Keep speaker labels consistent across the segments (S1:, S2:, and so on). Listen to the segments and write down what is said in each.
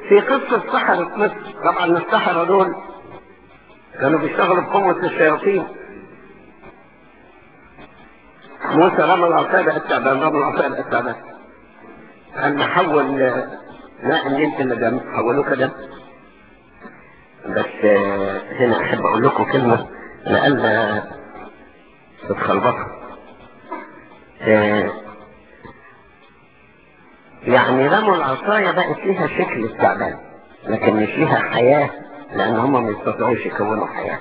S1: في قصة سحرة مصر طبعا السحرة دول كانوا بيشتغلوا بقوة الشياطين موسى رمى العصاية بقت تعبان رمى العصاية بقت تعبان قال نحول ماء النيل إلى دم حولوه كده بس آه، هنا أحب أقول لكم كلمة لألا تتخلبطوا آه، يعني رموا العصاية بقت ليها شكل التعبان لكن مش ليها حياة لأن هم ما يستطيعوش يكونوا حياة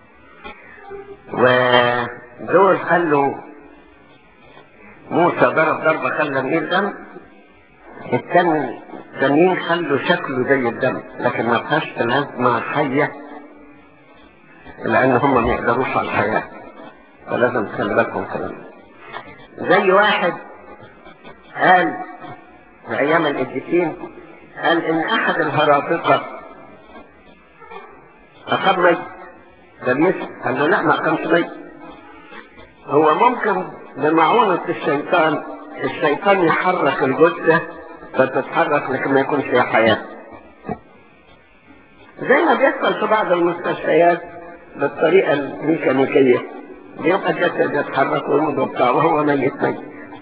S1: ودول خلوا موسى ضرب ضربة خلى النيل دم التاني التانيين خلوا شكله زي الدم لكن ما فيهاش لازمة حية لأن هم ما يقدروش على الحياة فلازم تخلي بالكم كلام زي واحد قال في أيام القديسين قال إن أحد الهراطقة أخذ ميت طب يسأل قال له لا ما كانش ميت هو ممكن بمعونة الشيطان الشيطان يحرك الجثة فتتحرك لكن ما يكونش فيها حياة زي ما بيحصل في بعض المستشفيات بالطريقة الميكانيكية بيبقى الجسد يتحرك ويموت وبتاع وهو ميت ميت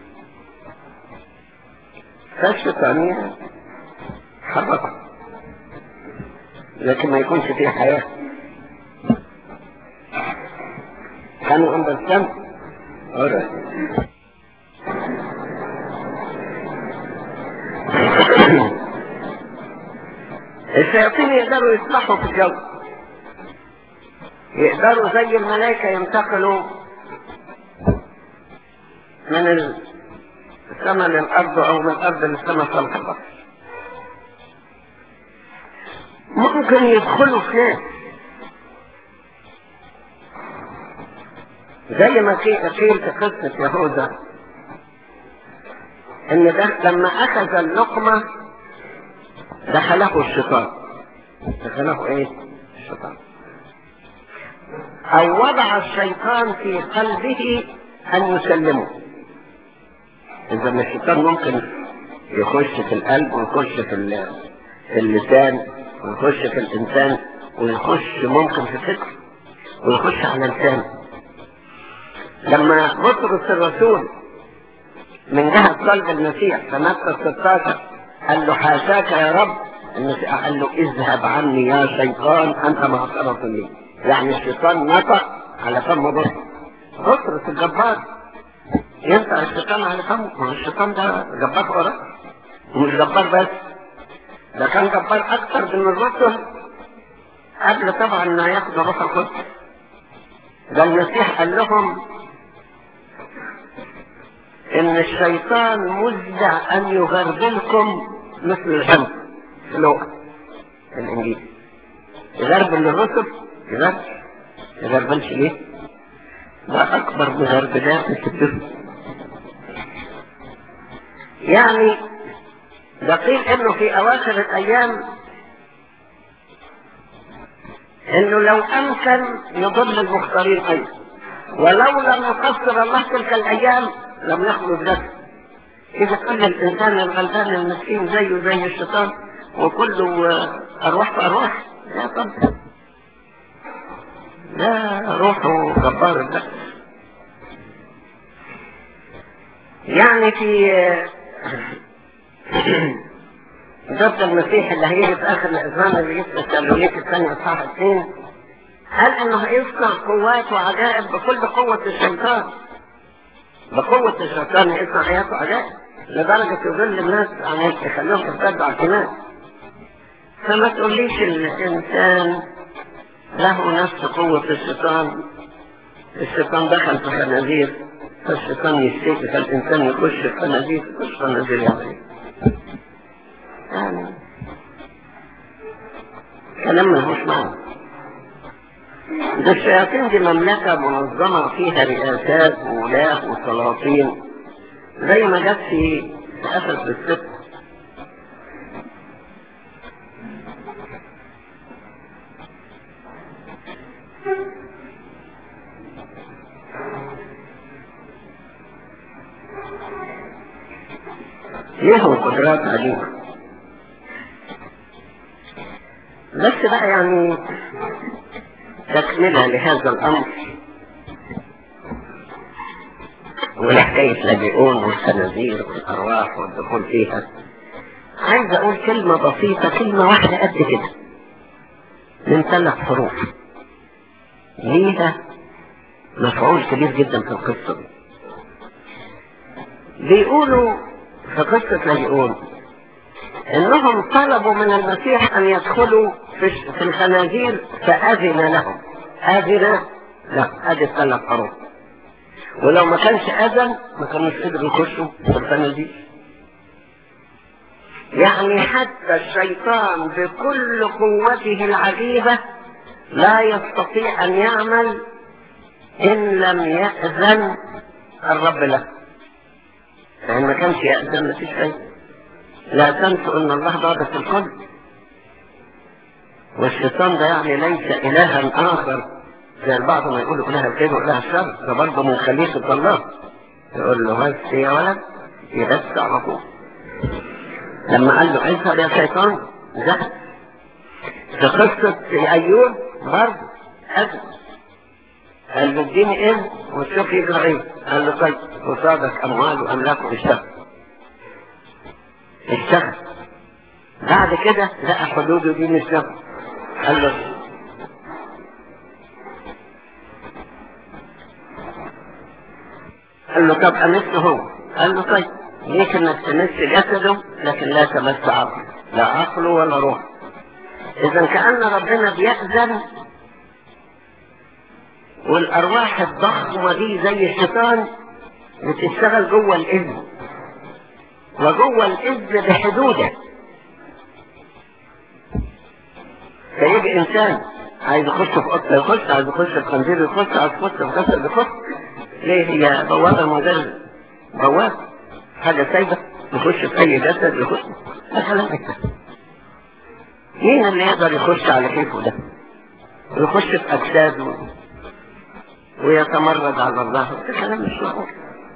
S1: فالشيطان يحركه لكن ما يكونش فيه حياة كانوا understand alright الشياطين يقدروا يصلحوا في الجو يقدروا زي الملائكة ينتقلوا من السماء للأرض أو من الأرض للسماء صلح البصر ممكن يدخلوا في ناس زي ما قيل في قصة يهوذا ان ده لما اخذ اللقمة دخله الشيطان دخله ايه الشيطان او وضع الشيطان في قلبه ان يسلمه اذا الشيطان ممكن يخش في القلب ويخش في, ال- في اللسان ويخش في الانسان ويخش ممكن في الفكر ويخش على لسانه لما بطرس الرسول من جهة قلب المسيح في متى 16 قال له حاشاك يا رب المسيح قال له اذهب عني يا شيطان انت معصرة لي يعني الشيطان نطق على فم بطرس بطرس الجبار ينفع الشيطان على فمه ما هو الشيطان ده جبار وراه ومش جبار بس ده كان جبار اكتر من الرسل قبل طبعا ما ياخد روح القدس ده المسيح قال لهم ان الشيطان مزع ان يغربلكم مثل الحمد في لغة الانجيل يغربل للرسل يغربل يغربلش ليه ده اكبر مغربلات في الدنيا يعني ده قيل انه في اواخر الايام انه لو امكن يضل المختارين ايضا ولو لم يقصر الله تلك الايام لم يخرج ذلك إذا كان الإنسان الغلبان المسكين زيه زي الشيطان وكله آه، أرواح في أرواح لا طبعا لا روحه جبار ده يعني في آه، ضد المسيح اللي هيجي في آخر الإزمان اللي جه في التسالونيك الثانية إصحاح اثنين قال إنه هيصنع قوات وعجائب بكل قوة الشيطان بقوة الشيطان يصنع حياته عجائب لدرجة يضل الناس عن يخليهم يرتدوا على الإيمان فما تقوليش الإنسان له نفس قوة الشيطان الشيطان دخل في خنازير فالشيطان يشتكي فالإنسان يخش في خنازير يخش في خنازير يعني يعني كلام ملهوش معنى ده الشياطين دي مملكة منظمة فيها رئاسات وولاة وسلاطين زي ما جت في في أسد بالست ليهم قدرات عجيبة بس بقى يعني تكملة لهذا الأمر والحكاية لاجئون والخنازير والأرواح والدخول فيها عايز أقول كلمة بسيطة كلمة واحدة قد كده من ثلاث حروف ليها مفعول كبير جدا في القصة دي بيقولوا في قصة لاجئون انهم طلبوا من المسيح ان يدخلوا في في الخنازير فاذن لهم اذن لا ادي الثلاث حروف ولو ما كانش اذن ما كانوش قدروا يخشوا في الخنازير يعني حتى الشيطان بكل قوته العجيبة لا يستطيع ان يعمل ان لم يأذن الرب له يعني ما كانش يأذن مفيش شيء لا تنسوا ان الله ضابط الكل والشيطان ده يعني ليس الها اخر زي البعض ما يقولوا اله الخير واله الشر ده برضه من خليقه الله يقول له بس يا ولد يبس على طول لما قال له اذهب يا شيطان ذهب في قصة ايوب برضه اذن قال له اديني اذن وشوف يجرى ايه قال له طيب قصادك اموال واملاك واشتغل اشتغل بعد كده لقى حدوده دي مش نفس قال له قال له طب امسه هو قال له طيب ليك انك تمس جسده لكن لا تمس عقله لا عقله ولا روح اذا كأن ربنا بيأذن والارواح الضخمة دي زي الشيطان بتشتغل جوه الاذن وجوه الاذن بحدوده فيجي انسان عايز يخش في قطة يخش عايز يخش في خنزير يخش عايز يخش في غسل يخش ليه هي بوابة موديل بوابة حاجة سايبة يخش في اي جسد يخش مثلا مين اللي يقدر يخش على كيفه ده يخش في اجساد و... ويتمرد على الله ده كلام مش معقول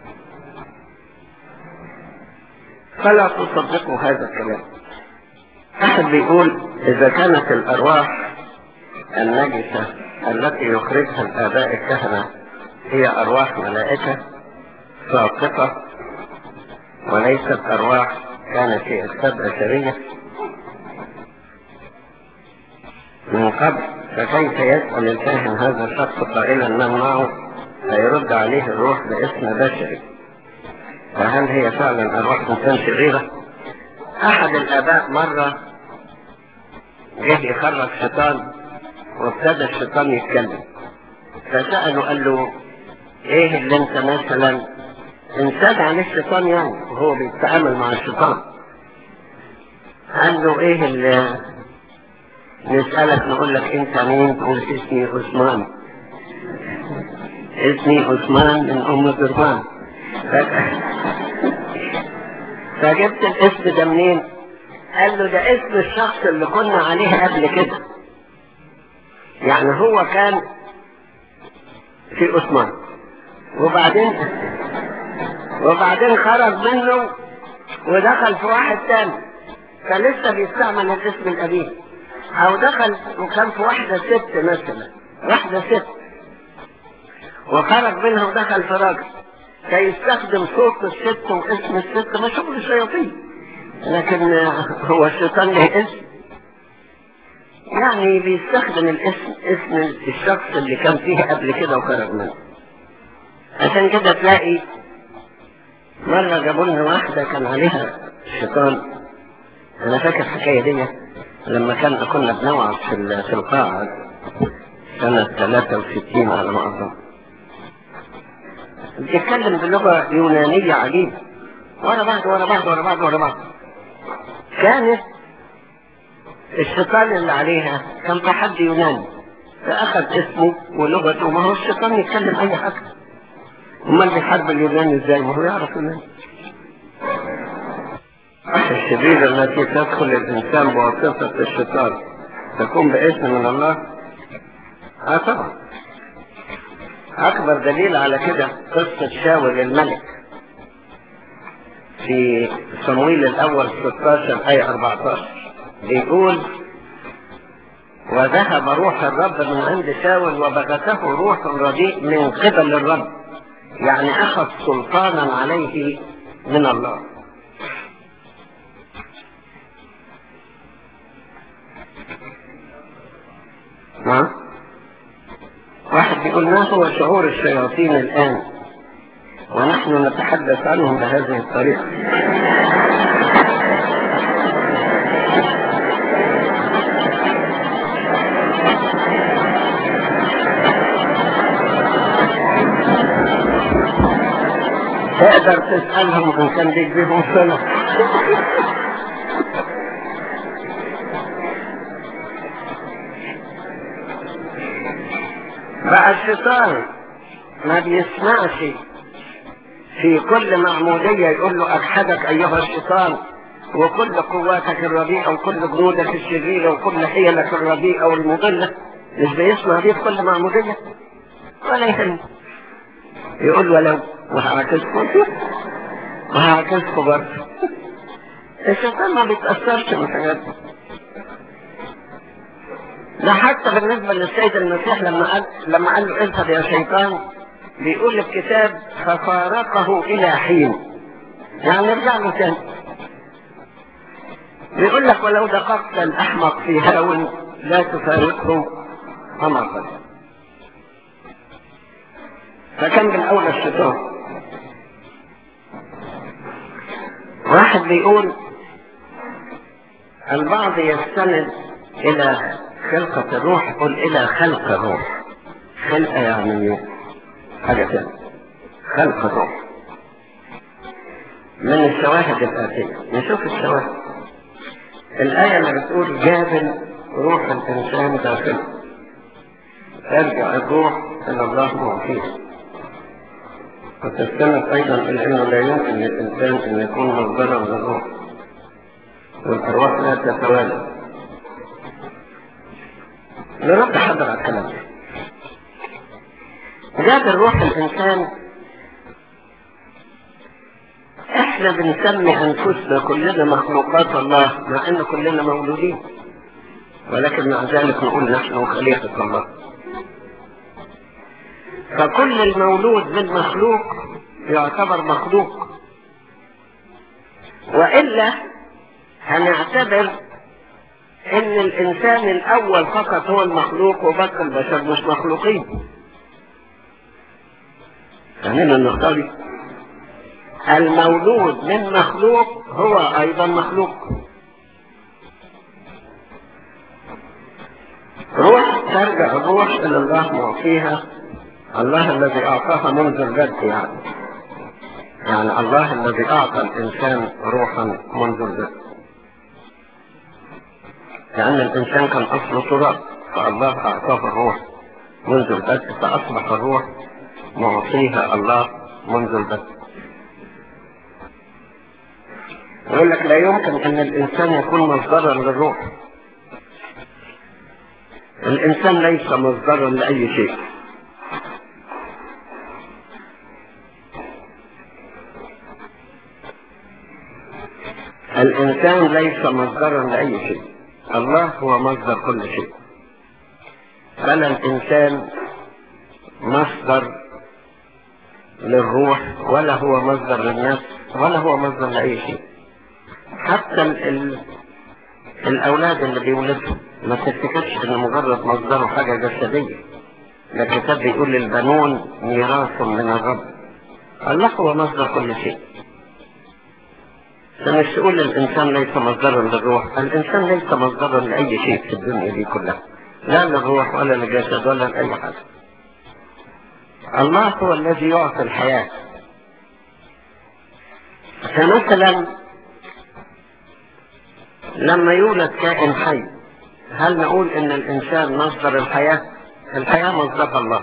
S1: فلا تصدقوا هذا الكلام أحد بيقول إذا كانت الأرواح النجسة التي يخرجها الآباء الكهنة هي أرواح ملائكة ساقطة وليست أرواح كانت في أجساد بشرية من قبل فكيف يسأل الكاهن هذا الشخص قائلا من معه فيرد عليه الروح باسم بشري فهل هي فعلا أرواح إنسان شريرة؟ أحد الآباء مرة جه يخرج شيطان وابتدى الشيطان يتكلم فسأله قال له ايه اللي انت مثلا انسان عليه الشيطان يعني وهو بيتعامل مع الشيطان قال له ايه اللي نسألك نقول لك انت مين تقول اسمي عثمان اسمي عثمان من ام درمان فجبت الاسم ده منين قال له ده اسم الشخص اللي كنا عليه قبل كده يعني هو كان في عثمان وبعدين وبعدين خرج منه ودخل في واحد تاني فلسه بيستعمل الاسم القديم او دخل وكان في واحدة ست مثلا واحدة ست وخرج منها ودخل في راجل فيستخدم صوت الست واسم الست ما شغل الشياطين لكن هو الشيطان له اسم يعني بيستخدم الاسم اسم الشخص اللي كان فيه قبل كده وخرج منه عشان كده تلاقي مرة جابوا لنا واحدة كان عليها الشيطان أنا فاكر الحكاية دي لما كان كنا بنوعظ في في القاعة سنة 63 على ما أظن بتتكلم بلغة يونانية عجيبة ورا بعض ورا بعض ورا بعض ورا بعض كانت الشيطان اللي عليها كان تحدي يوناني فأخذ اسمه ولغته ما هو الشيطان يتكلم أي حاجة امال بيحارب اليوناني ازاي ما هو يعرف يوناني الشريرة التي تدخل الإنسان بواسطة الشيطان تكون باسم من الله اه طبعا أكبر دليل على كده قصة شاول الملك في صمويل الأول 16 آية 14 بيقول وذهب روح الرب من عند شاول وبغته روح رديء من قبل الرب يعني اخذ سلطانا عليه من الله نعم واحد بيقول ما هو شعور الشياطين الآن ونحن نتحدث عنهم بهذه الطريقة تقدر تسألهم إن كان ليك بيهم صلة بقى الشيطان ما بيسمعش في كل معمودية يقول له أجحدك أيها الشيطان وكل قواتك الرديئة وكل جنودك الشريرة وكل حيلك الرديئة والمضلة مش بيسمع دي في كل معمودية ولا يهم يقول ولو وهعكسكم وهعكسكم برضه الشيطان ما بيتأثرش من الحاجات دي ده حتى بالنسبة للسيد المسيح لما قال لما قال له اذهب يا شيطان بيقول الكتاب ففارقه إلى حين يعني نرجع له تاني بيقول لك ولو دققت الأحمق في هاون لا تفارقه حمقا فكان بالأولى الشيطان واحد بيقول البعض يستند إلى خلقة الروح قل إلى خلق الروح خلقة يعني حاجة ثانية خلق الروح من الشواهد الآتية نشوف الشواهد الآية اللي بتقول جابل روح الإنسان داخله ترجع الروح إلى الله معطيه وتستند أيضا إلى أنه لا يمكن للإنسان أن يكون مصدرا للروح والأرواح لا تتوالد نرد حضر على الكلام ده جاب الروح الإنسان احنا بنسمي انفسنا كلنا مخلوقات الله مع ان كلنا مولودين ولكن مع ذلك نقول نحن خليقة الله فكل المولود من مخلوق يعتبر مخلوق وإلا هنعتبر ان الانسان الاول فقط هو المخلوق وبقى البشر مش مخلوقين فهنا النقطة المولود من مخلوق هو ايضا مخلوق روح ترجع الروح الى الله معطيها الله الذي اعطاها منذ البدء يعني يعني الله الذي اعطى الانسان روحا منذ البدء لأن الإنسان كان أصله تراب فالله أعطاه الروح منذ البدء فأصبح الروح معطيها الله منذ البدء يقول لك لا يمكن أن الإنسان يكون مصدرا للروح الإنسان ليس مصدرا لأي شيء الإنسان ليس مصدرا لأي شيء الله هو مصدر كل شيء فلا الإنسان مصدر للروح ولا هو مصدر للنفس ولا هو مصدر لأي شيء حتى ال ال الأولاد اللي بيولدهم ما تفتكرش إن مجرد مصدره حاجة جسدية ده الكتاب بيقول للبنون ميراث من الرب الله هو مصدر كل شيء فمش تقول الإنسان ليس مصدرا للروح الإنسان ليس مصدرا لأي شيء في الدنيا دي كلها لا للروح ولا للجسد ولا لأي حاجة الله هو الذي يعطي الحياة فمثلا لما يولد كائن حي هل نقول ان الانسان مصدر الحياة الحياة مصدر الله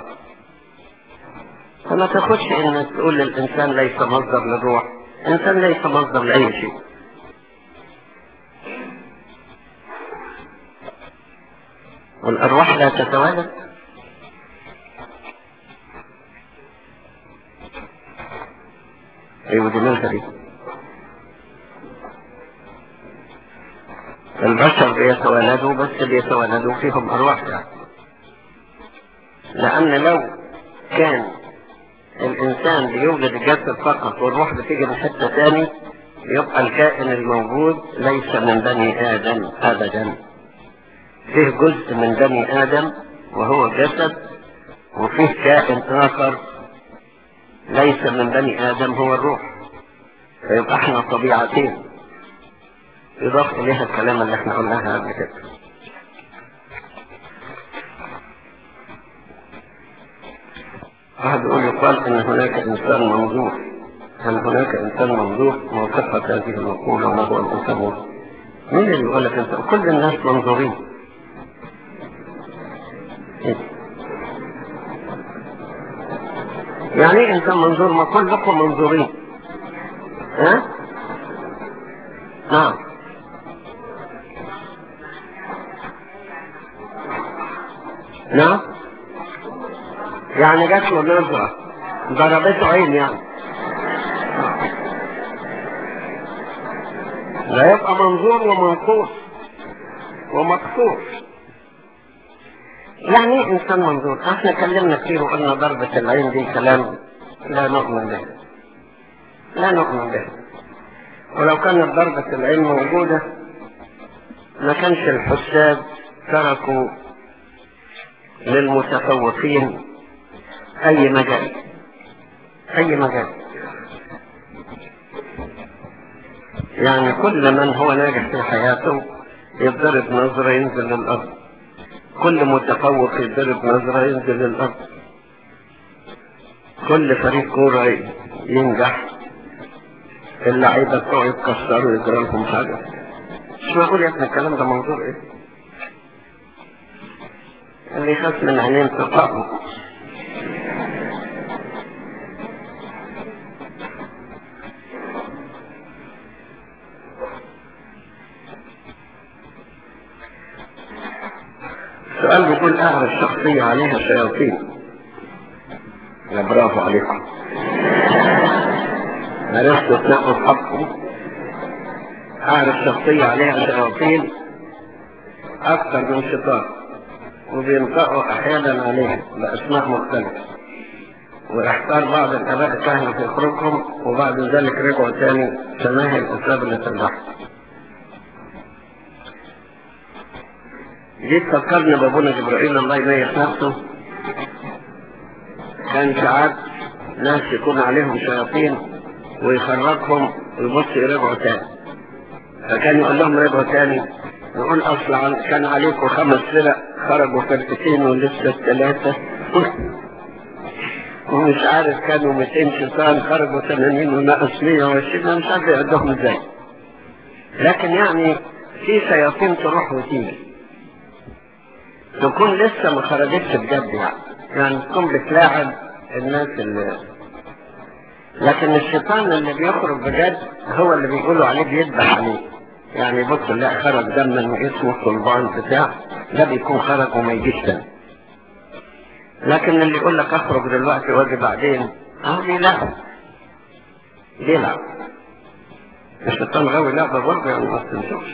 S1: فما تاخدش انك تقول الانسان ليس مصدر للروح الانسان ليس مصدر لاي شيء والارواح لا تتوالد ايوه دي منها دي البشر بيتولدوا بس بيتولدوا فيهم أرواح يعني لأن لو كان الإنسان بيوجد الجسد فقط والروح بتيجي من حتة تاني يبقى الكائن الموجود ليس من بني آدم أبدا فيه جزء من بني آدم وهو جسد وفيه كائن آخر ليس من بني آدم هو الروح فيبقى احنا طبيعتين يضاف إليها الكلام اللي احنا قلناها قبل كده واحد يقول يقال ان هناك انسان منظور هل هناك انسان منظور ما صفة هذه المقولة وما هو الانسان منظور مين اللي يقول لك انت كل الناس منظورين إيه؟ يعني ايه انسان منظور ما كلكم منظورين ها نعم نعم يعني جات له نظرة ضربته عين يعني لا يبقى منظور ومنقوص ومقصور يعني ايه انسان منظور احنا كلمنا كتير وقلنا ضربة العين دي كلام لا نؤمن به لا نؤمن به ولو كانت ضربة العين موجودة ما كانش الحساد تركوا للمتفوقين اي مجال اي مجال يعني كل من هو ناجح في حياته يضرب نظرة ينزل للأرض كل متفوق يضرب نظرة ينزل للأرض كل فريق كورة ينجح اللعيبة بتوع يتكسروا ويجرى لهم حاجة مش معقول يا ابني الكلام ده موضوع ايه؟ اللي يخاف من عينين تقعه السؤال بيقول أعرف شخصية عليها شياطين يا برافو عليكم عرفتوا تنقوا حقكم أعرف شخصية عليها شياطين أكثر من شيطان وبينطقوا أحيانا عليها بأسماء مختلفة واحتار بعض الآباء الكهنة في خروجهم وبعد ذلك رجعوا تاني سماها الأسباب اللي تنجح جيت فكرني بابونا جبرائيل الله يميز نفسه كان ساعات ناس يكون عليهم شياطين ويخرجهم ويبص يرجعوا تاني فكان يقول لهم رجعوا تاني يقول اصل عن- كان عليكم خمس فرق خرجوا فرقتين ولسه الثلاثة ومش عارف كانوا 200 شيطان خرجوا 80 ونقص 120 أنا مش عارف يعدهم ازاي لكن يعني في شياطين تروح وتيجي تكون لسه ما خرجتش بجد يعني يعني تكون بتلاعب الناس اللي لكن الشيطان اللي بيخرج بجد هو اللي بيقولوا عليه بيذبح عليه يعني بص لا خرج دم من جسمه صلبان بتاع ده بيكون خرج وما يجيش تاني لكن اللي يقول لك اخرج دلوقتي واجي بعدين اه دي لعب دي لعب الشيطان غاوي لعبة برضه يعني ما تنسوش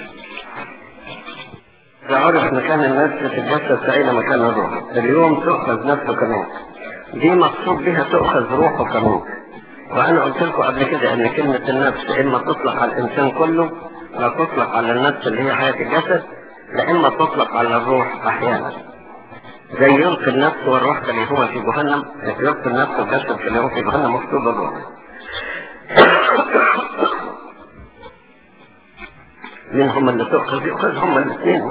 S1: إذا عرف مكان النفس في الجسد فأين مكان الروح اليوم تؤخذ نفسه كنور دي مقصود بها تؤخذ روحه كنور وأنا قلت لكم قبل كده أن كلمة النفس إما تطلق على الإنسان كله لا تطلق على النفس اللي هي حياة الجسد لا إما تطلق على الروح أحيانا زي يلقي النفس والروح اللي هو في جهنم يلقي النفس والجسد اللي هو في جهنم مكتوب الروح مين هم اللي تؤخذ يؤخذ هم الاثنين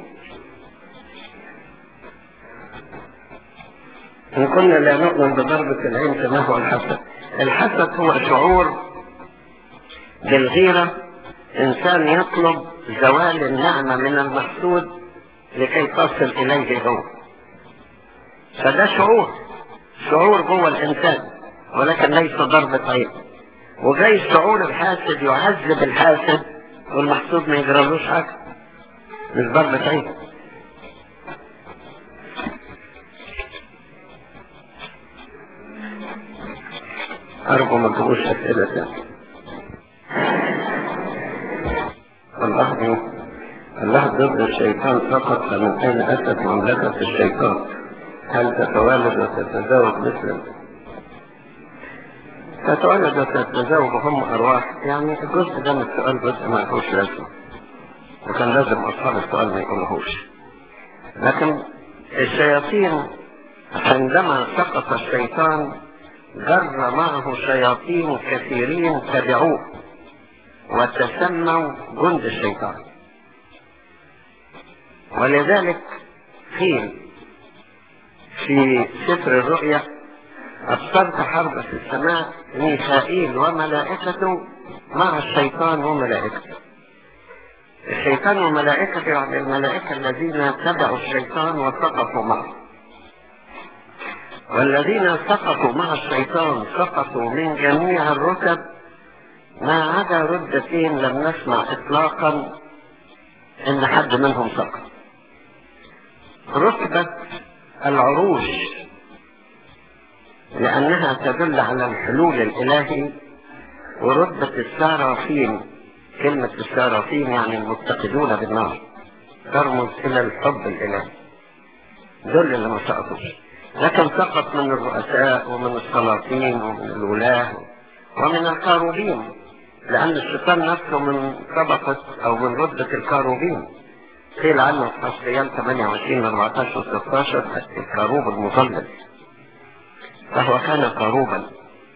S1: إن كنا لا نؤمن بضربة العين كما هو الحسد الحسد هو شعور بالغيرة إنسان يطلب زوال النعمة من المحسود لكي تصل إليه هو فده شعور شعور جوه الإنسان ولكن ليس ضربة عين وجاي شعور الحاسد يعذب الحاسد والمحسود ما يجرالوش حاجة مش ضربة عين أرجو ما تجيبوش أسئلة تاني والله الله ضد الشيطان فقط فمن أين أتت مملكة الشيطان هل تتوالد وتتزوج مثل تتولد وتتزوج هم أرواح يعني الجزء ده من السؤال جزء ما لهوش لازمة وكان لازم أصحاب السؤال ما يقولهوش لكن الشياطين عندما سقط الشيطان جر معه شياطين كثيرين تبعوه وتسموا جند الشيطان ولذلك قيل في سفر الرؤيا أبصرت حرب في السماء ميخائيل وملائكته مع الشيطان وملائكته الشيطان وملائكته يعني الملائكة الذين تبعوا الشيطان وسقطوا معه والذين سقطوا مع الشيطان سقطوا من جميع الرتب ما عدا ردتين لم نسمع اطلاقا ان حد منهم سقط رتبة العروش لأنها تدل على الحلول الإلهي ورتبة السارافين كلمة السارافين يعني المتقدون بالنار ترمز إلى الحب الإلهي دول اللي ما سقطوش لكن سقط من الرؤساء ومن السلاطين ومن الولاة ومن الكاروبين لأن الشيطان نفسه من طبقة أو من رتبة الكاروبين قيل عنه في حسبيان 28 14 و 16 الكاروب المظلل فهو كان كاروبا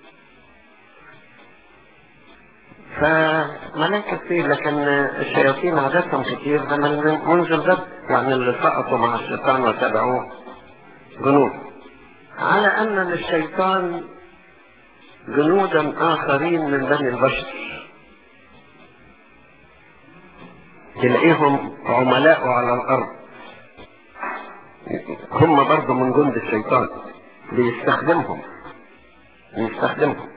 S1: فملائكة كتير لكن الشياطين عادتهم كتير من منذ البدء يعني اللي سقطوا مع الشيطان وتبعوه جنود على أن للشيطان جنودا آخرين من بني البشر تلاقيهم عملاء على الأرض هم برضه من جند الشيطان بيستخدمهم بيستخدمهم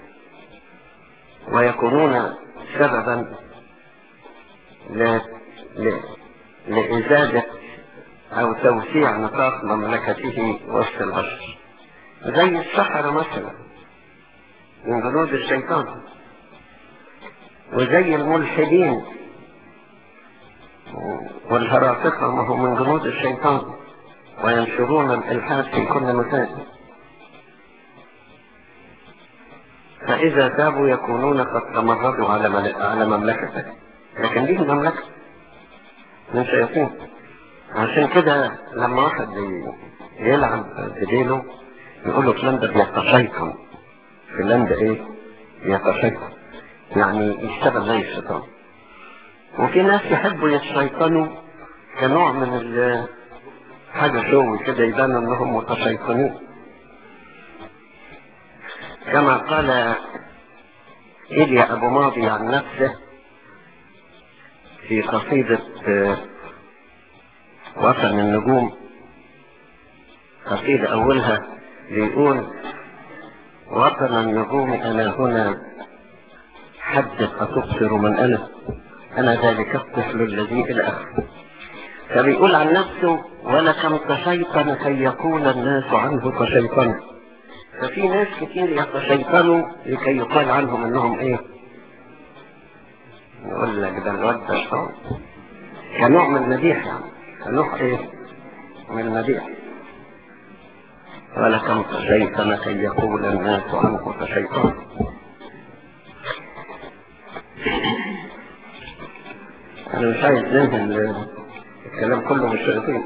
S1: ويكونون سببا ل... ل... لإزادة أو توسيع نطاق مملكته وسط البشر زي السحرة مثلا من جنود الشيطان وزي الملحدين والهرافقة ما هو من جنود الشيطان وينشرون الإلحاد في كل مكان فإذا تابوا يكونون قد تمردوا على مل... على مملكتك لكن دي مملكة من شياطين عشان كده لما واحد يلعب بديله يقول له فلان ده بيتشيطن فلان ده ايه بيتشيطن يعني يشتغل زي الشيطان وفي ناس يحبوا يتشيطنوا كنوع من ال حاجة شوي كده يبان انهم متشيطنين كما قال إيليا أبو ماضي عن نفسه في قصيدة وطن النجوم قصيدة أولها بيقول وطن النجوم أنا هنا حدث أتبصر من أنا أنا ذلك الطفل الذي إلى آخره فبيقول عن نفسه ولكم تشيطن كي يقول الناس عنه تشيطن ففي ناس كتير يتشيطنوا لكي يقال عنهم انهم ايه يقول لك ده الواد ده شيطان كنوع من المديح يعني كنوع ايه من المديح ولكم تشيطن كي يقول الناس عنه تشيطن انا مش عايز ننهي الكلام كله من الشياطين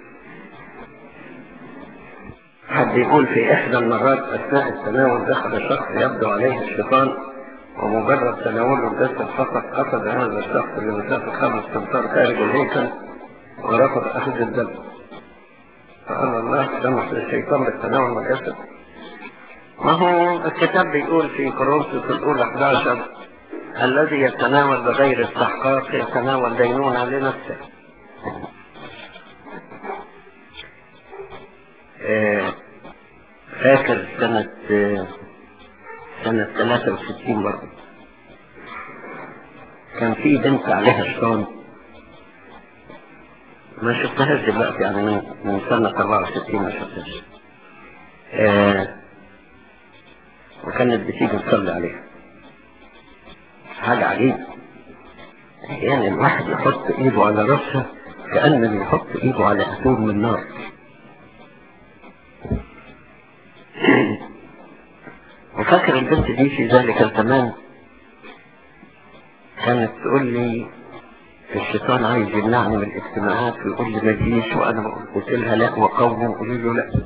S1: حد يقول في إحدى المرات أثناء التناول دخل شخص يبدو عليه الشيطان ومجرد تناوله الجسد فقط قصد هذا الشخص لمسافة خمس أمتار خارج الهيكل ورفض أخذ الدم فقال الله سمح للشيطان بالتناول من الجسد ما هو الكتاب بيقول في كورنثوس الأولى 11 الذي يتناول بغير استحقاق يتناول دينونة لنفسه فاكر سنة سنة 63 برضه كان في بنت عليها شيطان ما شفتهاش دلوقتي يعني من, من سنة 64 ما شفتهاش آه وكانت بتيجي تصلي عليها حاجة عجيبة احيانا الواحد يحط ايده على راسها كأنه يحط ايده على اتون من نار وفاكر البنت دي في ذلك الزمان كانت تقول لي الشيطان عايز يمنعني من الاجتماعات ويقول لي ما تجيش وانا قلت لها لا وقوم قولوا له لا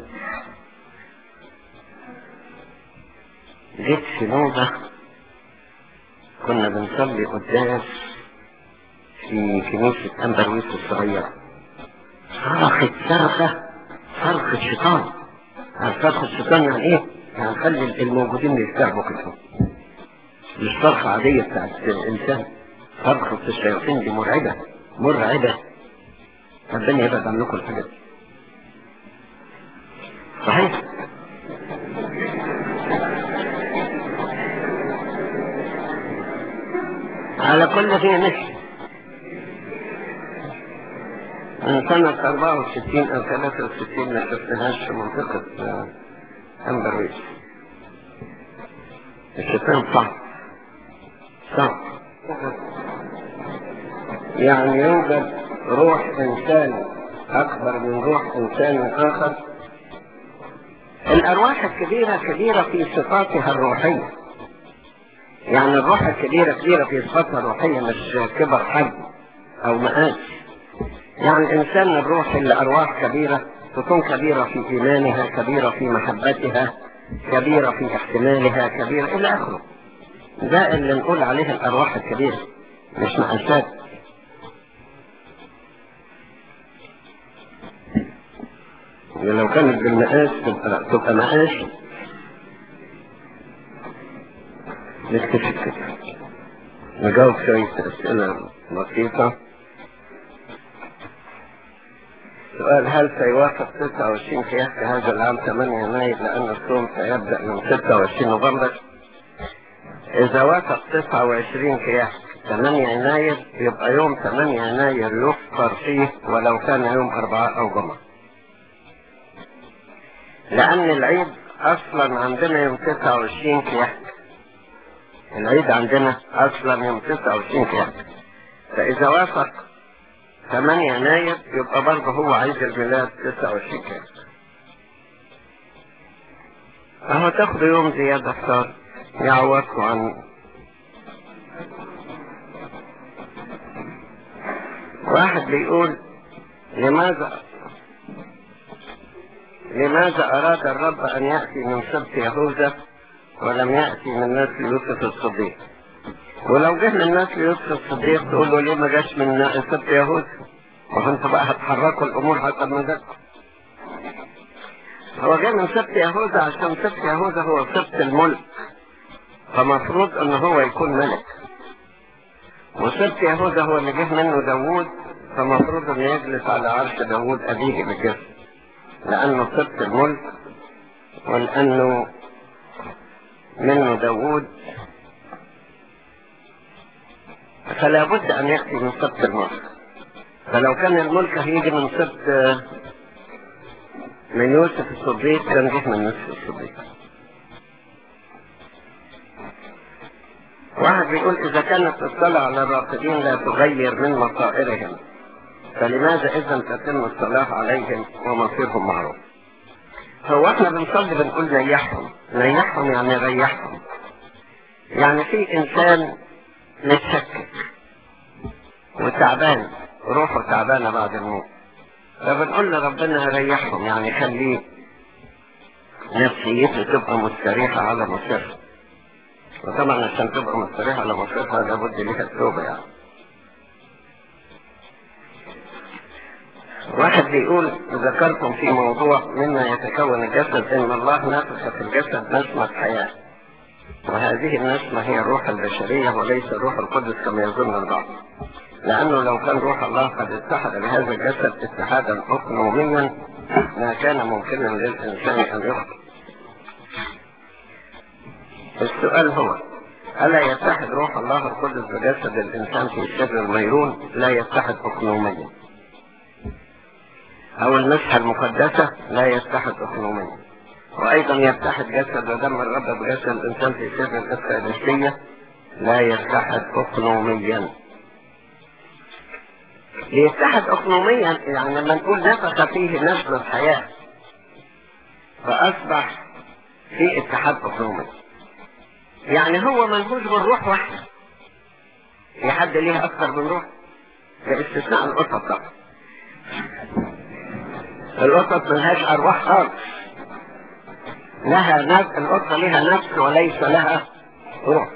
S1: جيت في نوبة كنا بنصلي قداس في كنيسة أمبرويس الصغيرة صرخت صرخة صرخة شيطان صرخة الشيطان يعني ايه؟ يعني خلي الموجودين يستعبوا كده مش صرخة عادية بتاعت الإنسان صرخة الشياطين دي مرعبة مرعبة ربنا يبعد عنكم الحاجات دي صحيح على كل فيه مشي من سنة 64 أو 63 ما شفناهاش في منطقة أمبرويس الشيطان صعب صعب يعني يوجد روح إنسان أكبر من روح إنسان آخر الأرواح الكبيرة كبيرة في صفاتها الروحية يعني الروح الكبيرة كبيرة في صفاتها الروحية مش كبر حجم أو مقاس يعني الإنسان الروح اللي أرواح كبيرة تكون كبيرة في إيمانها كبيرة في محبتها كبيرة في احتمالها كبيرة إلى آخره ده اللي نقول عليه الأرواح الكبيرة مش مقاسات لو كانت بالمقاس تبقى, تبقى مقاس نكتفي كده نجاوب شوية أسئلة بسيطة سؤال هل سيوافق 29 قياس هذا العام 8 يناير لأن الصوم سيبدأ من 26 نوفمبر إذا وافق 29 قياس 8 يناير يبقى يوم 8 يناير يفطر فيه ولو كان يوم أربعاء أو جمعة لأن العيد أصلا عندنا يوم 29 قياس العيد عندنا أصلا يوم 29 قياس فإذا وافق 8 يناير يبقى برضه هو عيد الميلاد 29 قياس أهو تاخدوا يوم زيادة اختار يعوضكم عن واحد بيقول لماذا لماذا أراد الرب أن يأتي من سبت يهوذا ولم يأتي من نسل يوسف الصديق ولو جه من نسل يوسف الصديق تقول له ليه ما جاش من سبت يهوذا وانتوا بقى هتحركوا الأمور حسب مزاجكم هو جاي من سبت يهوذا عشان سبت يهوذا هو سبت الملك فمفروض ان هو يكون ملك وسبت يهوذا هو اللي جه منه داوود فمفروض انه يجلس على عرش داوود ابيه بالجسد لانه سبت الملك ولانه منه داوود فلا بد ان ياتي من سبت الملك فلو كان الملك هيجي من سبت من يوسف الصديق كان جه من يوسف الصديق واحد بيقول إذا كانت الصلاة على الراقدين لا تغير من مصائرهم فلماذا إذا تتم الصلاة عليهم ومصيرهم معروف هو احنا بنصلي بنقول ريحهم ريحهم يعني ريحهم يعني في إنسان متشكك وتعبان روحه تعبانة بعد الموت فبنقول لربنا ريحهم يعني خليه نفسيته تبقى مستريحة على مصيرها وطبعا عشان تبقى مستريحة على مصيرها لابد ليها التوبة يعني واحد بيقول ذكرتم في موضوع مما يتكون الجسد ان الله نفخ في الجسد نسمة حياة وهذه النسمة هي الروح البشرية وليس الروح القدس كما يظن البعض لأنه لو كان روح الله قد اتحد بهذا الجسد اتحادا أقنوميا ما كان ممكنا للإنسان أن يخطئ السؤال هو ألا يتحد روح الله القدس بجسد الإنسان في سر الميرون لا يتحد أقنوميا أو المسحة المقدسة لا يتحد أقنوميا وأيضا يتحد جسد ودم الرب بجسد الإنسان في سر الإفكارستية لا يتحد أقنوميا بيتحد اقنوميا يعني لما نقول نفخ فيه نفس الحياة فاصبح في اتحاد اقنومي يعني هو ملهوش بالروح واحدة في حد ليه اكثر من روح ده استثناء القطط طبعا القطط ملهاش ارواح خالص لها نفس القطة لها نفس وليس لها روح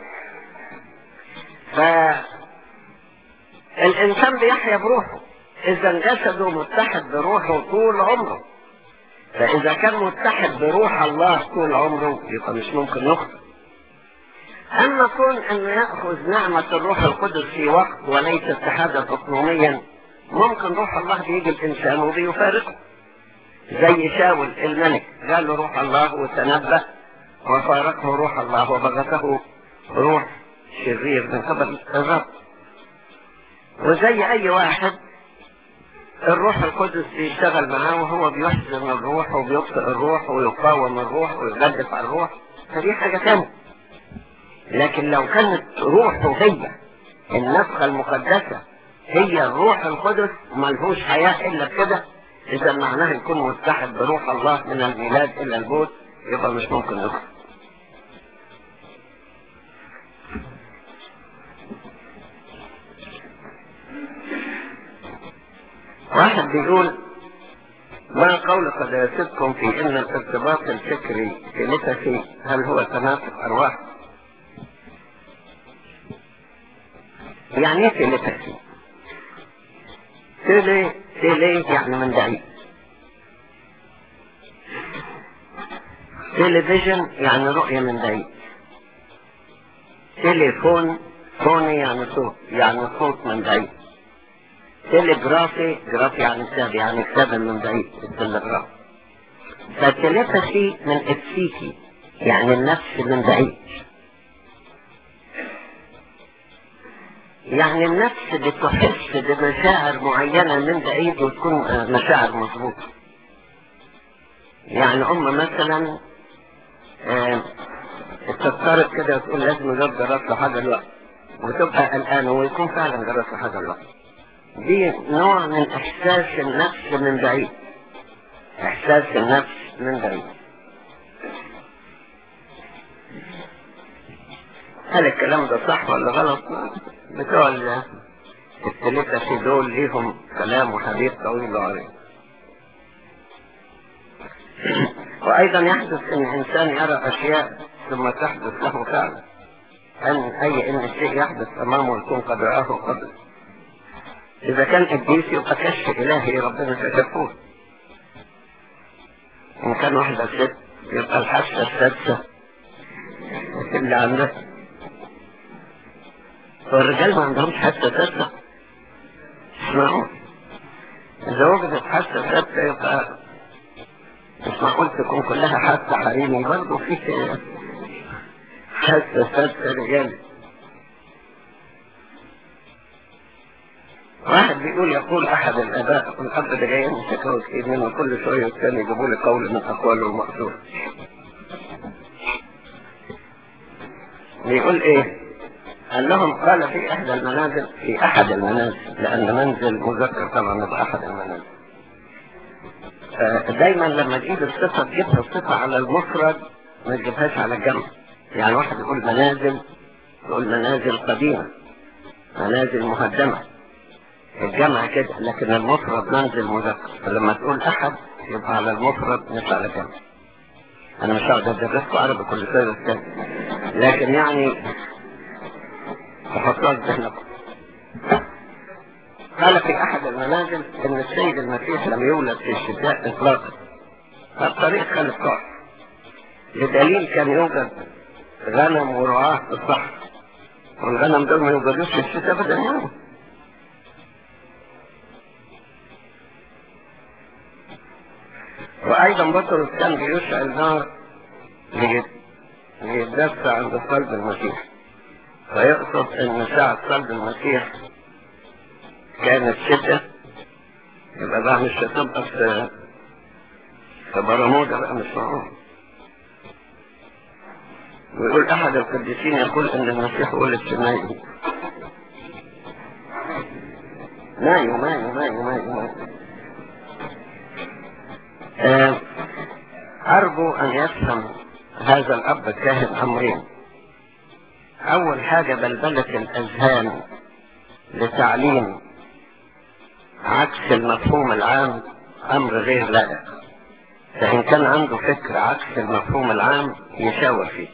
S1: فالإنسان بيحيا بروحه إذا جسده متحد بروحه طول عمره فإذا كان متحد بروح الله طول عمره يبقى مش ممكن يخطئ أما كون أن يأخذ نعمة الروح القدس في وقت وليس اتحادا اقنوميا ممكن روح الله بيجي الإنسان وبيفارقه زي شاول الملك قال له روح الله وتنبأ وفارقه روح الله وبغته روح شرير من قبل الرب وزي اي واحد الروح القدس بيشتغل معاه وهو بيحزن الروح وبيبطئ الروح ويقاوم الروح ويغلف على الروح فدي حاجة تانية لكن لو كانت روحه هي النفخة المقدسة هي الروح القدس ملهوش حياة إلا بكده إذا معناه يكون متحد بروح الله من الميلاد إلى الموت يبقى مش ممكن يخرج واحد بيقول ما قول قداستكم في ان الارتباط الفكري تلتفي هل هو تناسق ارواح يعني ايه تلتفي تلي تلي يعني من بعيد تلفزيون يعني رؤية من بعيد تليفون فوني يعني صوت يعني صوت من بعيد تليجرافي جرافي يعني كتاب يعني كتاب من بعيد التليجراف فتليبثي من ابسيكي يعني النفس من بعيد يعني النفس بتحس بمشاعر معينة من بعيد وتكون مشاعر مظبوطة يعني أم مثلا آه تضطرب كده وتقول لازم نجرب جرس لحاجة الوقت وتبقى قلقانة ويكون فعلا جرس لحاجة الوقت دي نوع من احساس النفس من بعيد احساس النفس من بعيد هل الكلام ده صح ولا غلط بتوع الثلاثة في دول ليهم كلام وحديث طويل وعريض وايضا يحدث ان الانسان يرى اشياء ثم تحدث له فعلا ان اي ان الشيء يحدث امامه يكون قد رآه قبل إذا كان قديس يبقى كشف إلهي ربنا كشفوه إن كان واحدة ست يبقى الحاسة السادسة اللي عندها والرجال ما عندهمش حاسة سادسة اسمعوا إذا وجدت حاسة سادسة يبقى مش معقول تكون كلها حاسة حريمي برضه في حاسة سادسة رجال واحد بيقول يقول احد الاباء الاب ده جاي من شكاوى كتير منه كل شويه والثاني يجيبوا لي قول من اقواله المقصود بيقول ايه قال لهم قال في احدى المنازل في احد المنازل لان منزل مذكر طبعا يبقى احد المنازل دايما لما تجيب الصفه تجيبها الصفه على المفرد ما تجيبهاش على الجمع يعني واحد يقول منازل يقول منازل قديمه منازل مهدمه الجمع كده لكن المفرد منزل مذكر فلما تقول احد يبقى على المفرد مش على جمع انا مش هقدر ادرسكم عربي كل سنه والتاني لكن يعني تحطها في ذهنكم قال في احد المنازل ان السيد المسيح لم يولد في الشتاء اطلاقا فالطريق خلف قاع بدليل كان يوجد غنم ورعاة في الصحراء والغنم دول ما يوجدوش في الشتاء ابدا يعني وايضا بطرس كان بيشعل نار ليتدفع عند قلب المسيح فيقصد ان ساعة قلب المسيح كانت شدة يبقى بقى مش هتبقى في في برمودا بقى مش معقول ويقول احد القديسين يقول ان المسيح ولد في ماء مايو مايو مايو مايو مايو آه، أرجو أن يفهم هذا الأب الكاهن أمرين أول حاجة بلبلة الأذهان لتعليم عكس المفهوم العام أمر غير لائق فإن كان عنده فكر عكس المفهوم العام يشاور فيه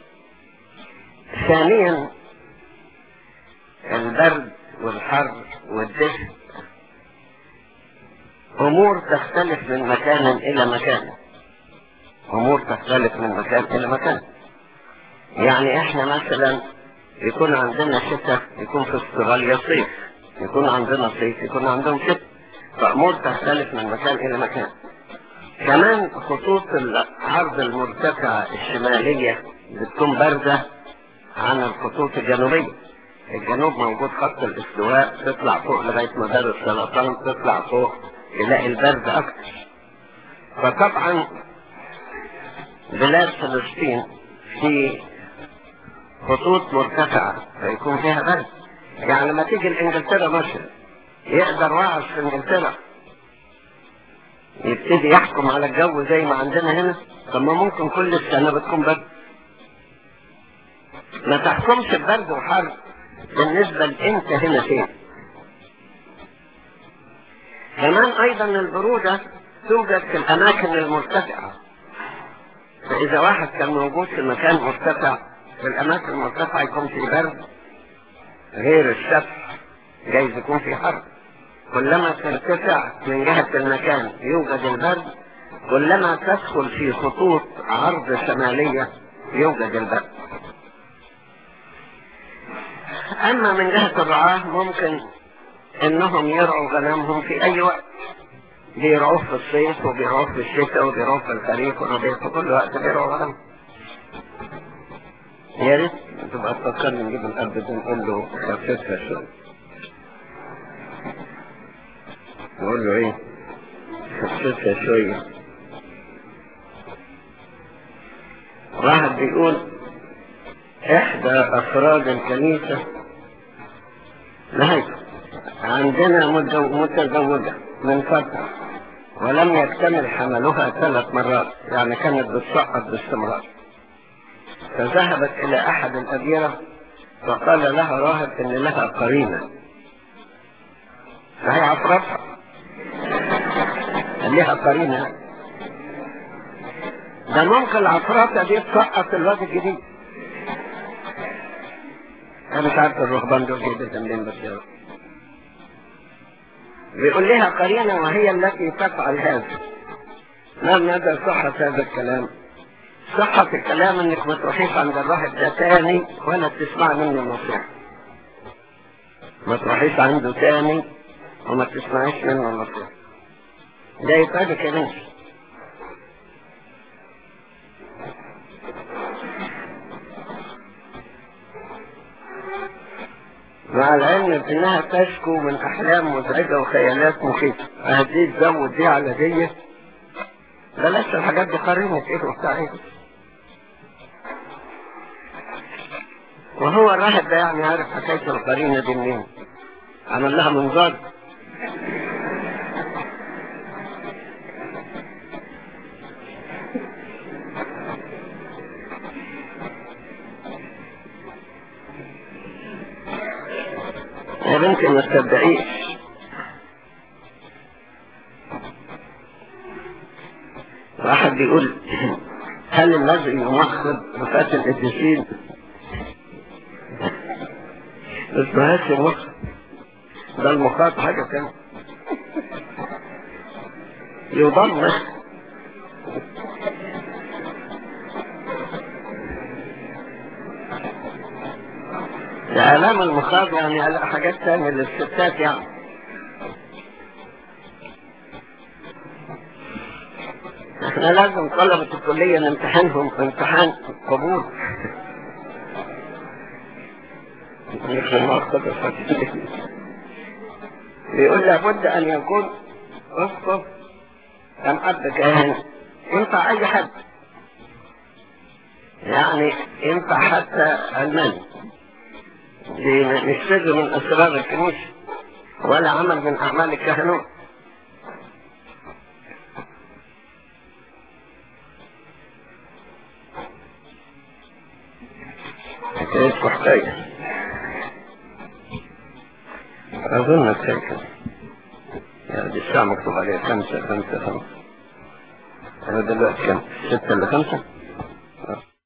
S1: ثانيا البرد والحر والدفء أمور تختلف من مكان إلى مكان أمور تختلف من مكان إلى مكان يعني إحنا مثلا يكون عندنا شتاء يكون في استراليا صيف يكون عندنا صيف يكون عندهم شتاء فأمور تختلف من مكان إلى مكان كمان خطوط العرض المرتفعة الشمالية بتكون باردة عن الخطوط الجنوبية الجنوب موجود خط الاستواء تطلع فوق لغاية مدار السرطان تطلع فوق تلاقي البرد أكتر فطبعا بلاد فلسطين في خطوط مرتفعة فيكون فيها برد يعني لما تيجي لإنجلترا مثلا يقدر واعظ في إنجلترا يبتدي يحكم على الجو زي ما عندنا هنا طب ما ممكن كل السنة بتكون برد ما تحكمش ببرد وحر بالنسبة لانت هنا فين كمان ايضا البرودة توجد في الاماكن المرتفعة فاذا واحد كان موجود في مكان مرتفع في الاماكن المرتفعة يكون في برد غير الشتح جايز يكون في حر كلما ترتفع من جهة المكان يوجد البرد كلما تدخل في خطوط عرض شمالية يوجد البرد اما من جهة الرعاة ممكن انهم يرعوا غنمهم في اي وقت بيرعوه في الصيف وبيرعوه في الشتاء وبيرعوه في الخريف وبيرعوه في كل وقت بيرعوا غنم يا ريت تبقى تفكرني نجيب الاب ده نقول له خففها شوية نقول له ايه خففها شوية واحد بيقول احدى افراد الكنيسة نهاية عندنا متزوجة من فترة ولم يكتمل حملها ثلاث مرات يعني كانت بتسقط باستمرار فذهبت الى احد الاديرة فقال لها راهب ان لها قرينة فهي عفرتها قال لها قرينة ده ممكن العفراتة دي تسقط الواد الجديد انا مش عارف الرهبان دول جايبين منين بس يا رب. بيقول لها قرينة وهي التي تفعل هذا ما مدى صحة هذا الكلام صحة الكلام انك ما تروحيش عند الراهب ده تاني ولا تسمع منه النصيحة ما تروحيش عنده تاني وما تسمعيش منه النصيحة ده يبقى كلام مع العلم انها تشكو من احلام مزعجة وخيالات مخيفة هدي تزود دي على دي بلاش الحاجات دي قرينة ايه وبتاع ايه وهو الراهب ده يعني عارف حكاية القرينة دي منين عمل لها منظار يا بنتي ما تصدقيش واحد بيقول هل الذي يمخض وفاة القديسين بس ما هاش المخ ده المخاط حاجة تانية يضم ده آلام المخاض يعني على حاجات تانية للستات يعني احنا لازم طلبة الكلية نمتحنهم في امتحان قبول مش المؤقت بيقول لابد ان يكون اسقف ام اب كاهن ينفع اي حد يعني ينفع حتى الماني دي مش سر من اسرار الكنيسه ولا عمل من أعمال الكهنوت حكاية حكاية أظن كده يعني الساعة مكتوب عليها خمسة خمسة خمسة أنا دلوقتي كم ستة إلا خمسة